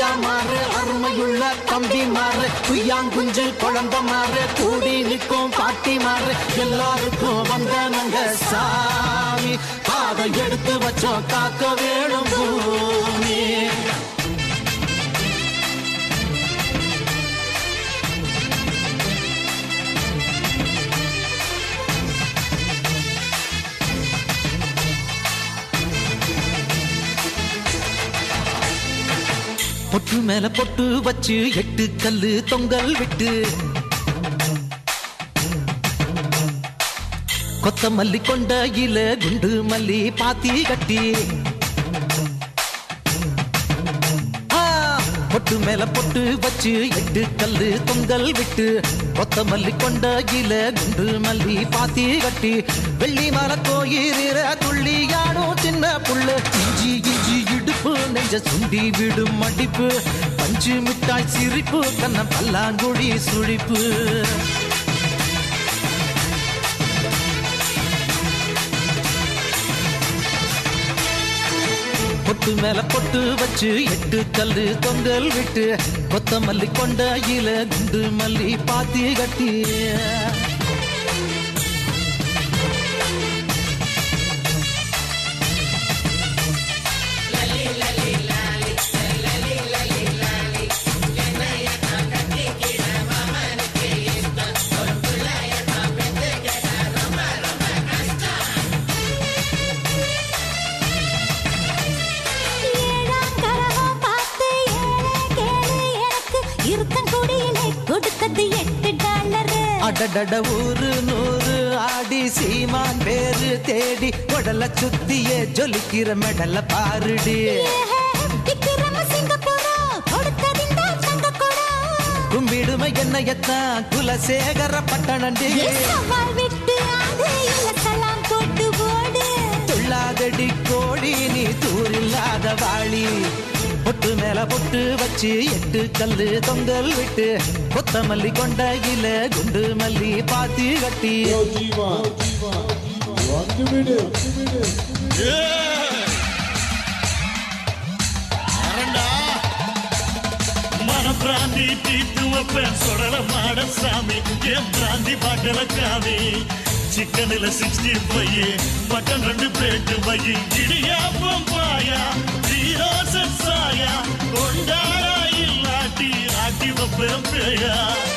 மாறு அருமையுள்ள தம்பி மாறு குய்யாங்குஞ்சு குழந்த மாறு கூடி நிற்கும் பாட்டி மாறு எல்லாருக்கும் வந்தனங்க சாமி பாதை எடுத்து வச்சோம் காக்க வேணும் பூமி பொட்டு மேல பொட்டு வச்சு எட்டு கல்லு தொங்கல் விட்டு கொத்தமல்லி கொண்ட இல குண்டு மல்லி பாத்தி கட்டி ஆ, பொட்டு மேல பொட்டு வச்சு எட்டு கல்லு தொங்கல் விட்டு கொத்தமல்லி கொண்ட இல குண்டு மல்லி பாத்தி கட்டி வெள்ளி மல கோயிலிற துள்ளியாடும் சின்ன புள்ள இஞ்சி இஞ்சி இடுப்பு நெஞ்ச சுண்டி விடும் மடிப்பு பஞ்சு மிட்டாய் சிரிப்பு கண்ண பல்லாங்குழி சுழிப்பு பொட்டு மேல பொட்டு வச்சு எட்டு கல்லு தொங்கல் விட்டு கொத்தமல்லி கொண்ட இல குண்டு மல்லி பாத்தி கட்டி ஏழாம் கரகம் பார்த்து ஏழை கேளு எனக்கு இருக்கங்குடியிலே கொடுத்தது எட்டு டாலரு அடடட ஊரு நூறு ஆடி சீமான் பேரு தேடி உடல சுத்திய ஜொலிக்கிற மெடல பாருடி ஏஹே, விக்கிரம சிங்கப்பூரம் கொடுத்ததிந்த தங்கக்குடம். கும்பிடுமை என்னையத்தான் குலசேகர பட்டணண்டி சவால் விட்டு ஆடு இலக்கெல்லாம் போட்டு ஓடு துள்ளாதடி கோழி நீ தூரில்லாத வாளி பொட்டு மேல பொட்டு வச்சு எட்டு கல்லு தொங்கல் விட்டு கொத்தமல்லி கொண்ட இல குண்டு மல்லி பாத்தி கட்டி Yo, Diva. Rock the minute. மனப்பிராந்தி தீர்த்து வைப்பேன் சுடல மாட சாமி என் பிராந்தி பாட்டல காவி சிக்கனில் சிக்ஸ்டி ஃபைவ் மட்டன் ரெண்டு பிளேட்டு வை இடியாப்பம் பாயா தீரோச சாயா கொண்டாடா இல்லாட்டி ஆட்டி வைப்பேன் பேயா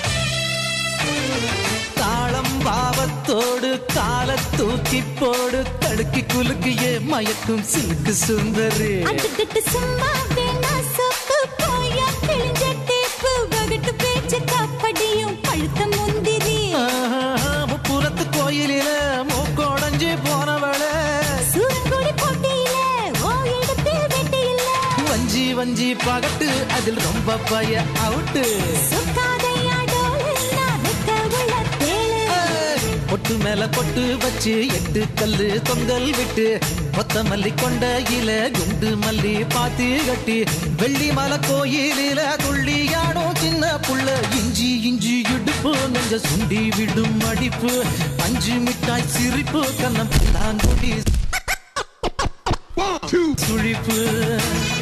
தாளம் பாவத்தோடு கால தூக்கி போடு தடுக்கி குலுக்கிய மயக்கும் சிலுக்கு சுந்தரி அதுக்கிட்டு சும்மா வேணா சொக்கு போயா கிழிஞ்ச டேப்பு வகுட்டு பேச்சு கப்படியும் பழுத்த முந்திரி புறத்து கோயிலில மூக்கோடஞ்சு போனவள சூரங்குடி போட்டியில ஓ இடத்தில் வெட்டி இல்ல வஞ்சி வஞ்சி பகட்டு அதில் ரொம்ப பய அவுட்டு சொக்காதையா டோலு நான் வெக்க உள்ள தேளு பொட்டு மேல பொட்டு வச்சு எட்டு கல்லு தொங்கல் விட்டு கொத்தமல்லி கொண்ட இல குண்டு மல்லி பாத்தி கட்டி வெள்ளி மலை கோயிலில துள்ளியாடும் சின்ன புள்ள இஞ்சி இஞ்சி இடுப்பு நெஞ்ச சுண்டி விடும் அடிப்பு பஞ்சு மிட்டாய் சிரிப்பு கண்ணம் பல்லாங்குடி சுழிப்பு